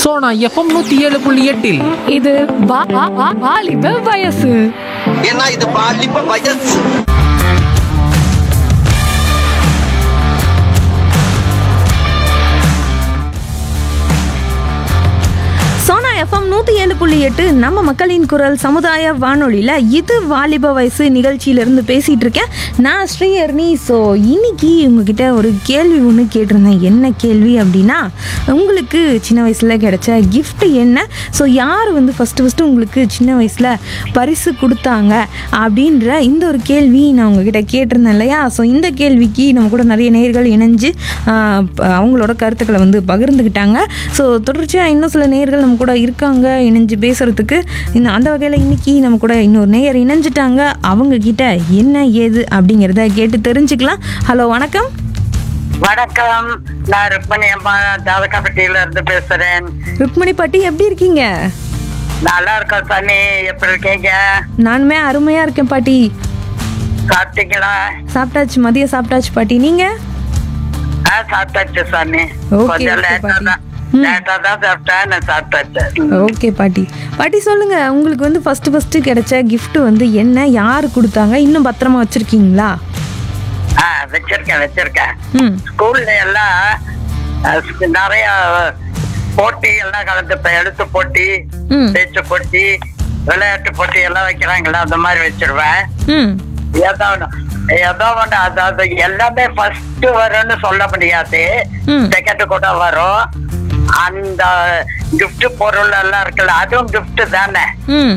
Sona FM நூத்தி ஏழு புள்ளி எட்டில் இது வா- வா- வா- வாலிப வயசு ஏன்னா இது பாலிப்ப வயசு சோனா எஃப்எம் நூற்றி ஏழு புள்ளி எட்டு நம்ம மக்களின் குரல் சமுதாய வானொலியில் இது வாலிப வயசு நிகழ்ச்சியிலேருந்து பேசிகிட்டு இருக்கேன் நான் ஸ்ரீஹர்னி ஸோ இன்னைக்கு உங்ககிட்ட ஒரு கேள்வி ஒன்று கேட்டிருந்தேன் என்ன கேள்வி அப்படின்னா உங்களுக்கு சின்ன வயசில் கிடைச்ச gift என்ன ஸோ யார் வந்து ஃபஸ்ட்டு ஃபஸ்ட்டு உங்களுக்கு சின்ன வயசில் பரிசு கொடுத்தாங்க அப்படின்ற இந்த ஒரு கேள்வி நான் உங்ககிட்ட கேட்டிருந்தேன் இல்லையா ஸோ இந்த கேள்விக்கு நம்ம கூட நிறைய நேயர்கள் இணைஞ்சு ஆஹ், ப- அவங்களோட கருத்துக்களை வந்து பகிர்ந்துக்கிட்டாங்க ஸோ தொடர்ச்சியாக இன்னும் சில நேயர்கள் நம்ம கூட இருக்காங்க இணைஞ்சு பேசுகிறதுக்கு இந்த அந்த வகையில் இன்னைக்கு நம்ம கூட இன்னொரு நேயர் இணைஞ்சிட்டாங்க அவங்க கிட்ட என்ன ஏது அப்படிங்கிறத கேட்டு தெரிஞ்சுக்கலாம் ஹலோ வணக்கம் வணக்கம் நான் ருக்மணி அம்மா தாவக்காப்பட்டியில இருந்து பேசுறேன் ருக்மணி பாட்டி எப்படி இருக்கீங்க நல்லா இருக்கோம் சாமி எப்படி இருக்கீங்க நானுமே அருமையாக இருக்கேன் பாட்டி சாப்பிட்டீங்களா சாப்பிட்டாச்சு மதியம் சாப்பிட்டாச்சு பாட்டி நீங்கள் ஆ சாப்பிட்டாச்சு சாமி Okay, கொஞ்சம் okay, லேட்டா பாட்டி. தான் ம். லேட்டா தான் சாப்பிட்டேன் நான் சாப்பிட்டாச்சு ஓகே பாட்டி பாட்டி சொல்லுங்க உங்களுக்கு வந்து ஃபர்ஸ்ட் ஃபர்ஸ்ட் கிடைச்ச gift வந்து என்ன யார் கொடுத்தாங்க இன்னும் பத்திரமா வச்சிருக்கீங்களா ஆ வச்சிருக்கேன் வச்சிருக்கேன் ம் ஸ்கூல்ல எல்லாம் அஹ், நிறைய போட்டி எல்லாம் கலந்துப்பேன் எழுத்து போட்டி ம். பேச்சு போட்டி விளையாட்டு போட்டி எல்லாம் வைக்கிறாங்களா அந்த மாதிரி வச்சிருவேன் ம் ஏதோ ஒண்ணு ஏதோ ஒண்ணு அதாவது எல்லாமே ஃபர்ஸ்ட் வரும்னு சொல்ல முடியாது ம். செகண்ட் கூட வரும் அந்த gift பொருள் எல்லாம் இருக்குல்ல அதுவும் gift தானே ம்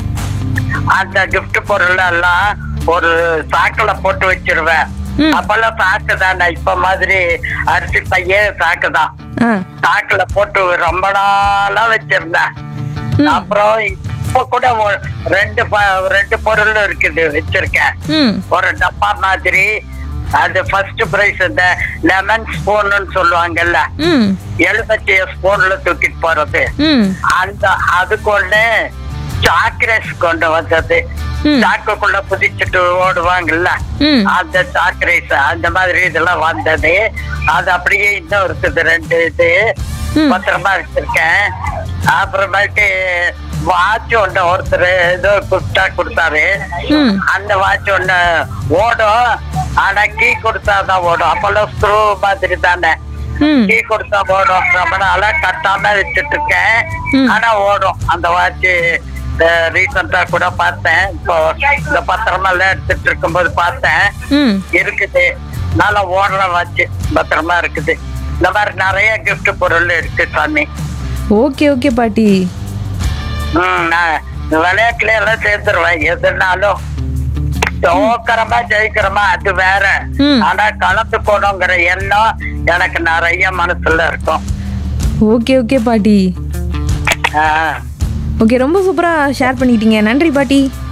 அந்த gift பொருள் எல்லாம் ஒரு சாக்குல போட்டு வச்சிருவேன் ம். அப்பெல்லாம் சாக்கு தானே இப்ப மாதிரி அரிசி பையே சாக்கு தான் ஆ சாக்குல போட்டு ரொம்ப நாளா வச்சிருந்தேன் ம். அப்புறம் இப்ப கூட ஒரு ரெண்டு ப- ரெண்டு பொருள் இருக்குது வச்சிருக்கேன் ம் ஒரு டப்பா மாதிரி அது ஃபர்ஸ்ட் பிரைஸ் இந்த லெமன் ஸ்பூன்னு சொல்லுவாங்கல்ல ம் எழுபத்தி ஸ்பூன்ல தூக்கிட்டு போறது ம் அந்த அதுக்குள்ள சாக்ரேஸ் கொண்டு வந்தது ம். சாக்குக்குள்ள புதிச்சிட்டு ஓடுவாங்கல்ல ம். அந்த சாக்ரேஸ் அந்த மாதிரி இதெல்லாம் வந்தது அது அப்படியே இன்னும் இருக்குது ரெண்டு இது ம். பத்திரமா வச்சிருக்கேன் அப்புறமேட்டு வாட்ச் ஒண்ணு ஒருத்தர் ஏதோ குட்டா கொடுத்தாரு ம். அந்த வாட்ச் ஒண்ணு ஓடும் ஆனா கீ கொடுத்தாதான் ஓடும் அப்பெல்லாம் ஸ்க்ரூ மாதிரி தானே ம் கீ கொடுத்தா ஓடும் ரொம்ப நாளா கட்டாம வச்சுட்டு இருக்கேன் ம். ஆனா ஓடும் அந்த வாட்ச் ரீசெண்டா கூட பார்த்தேன் இப்போ இந்த பத்திரமா எல்லாம் எடுத்துட்டு இருக்கும்போது பார்த்தேன் ம் இருக்குது நல்லா ஓடுற வாட்ச் பத்திரமா இருக்குது இந்த மாதிரி நிறைய gift பொருள் இருக்கு சாமி ஓகே ஓகே பாட்டி ம், நான் விளையாட்டுல எல்லாம் சேர்த்துருவேன் எதுனாலும் தோக்கறமா ஜெயிக்கிறோமா அது வேற ம். ஆனா கலந்துக்கணுங்கிற எண்ணம் எனக்கு நிறைய மனசுல இருக்கும் ஓகே ஓகே பாட்டி ஆ. ஓகே ரொம்ப சூப்பராக ஷேர் பண்ணிக்கிட்டீங்க நன்றி பாட்டி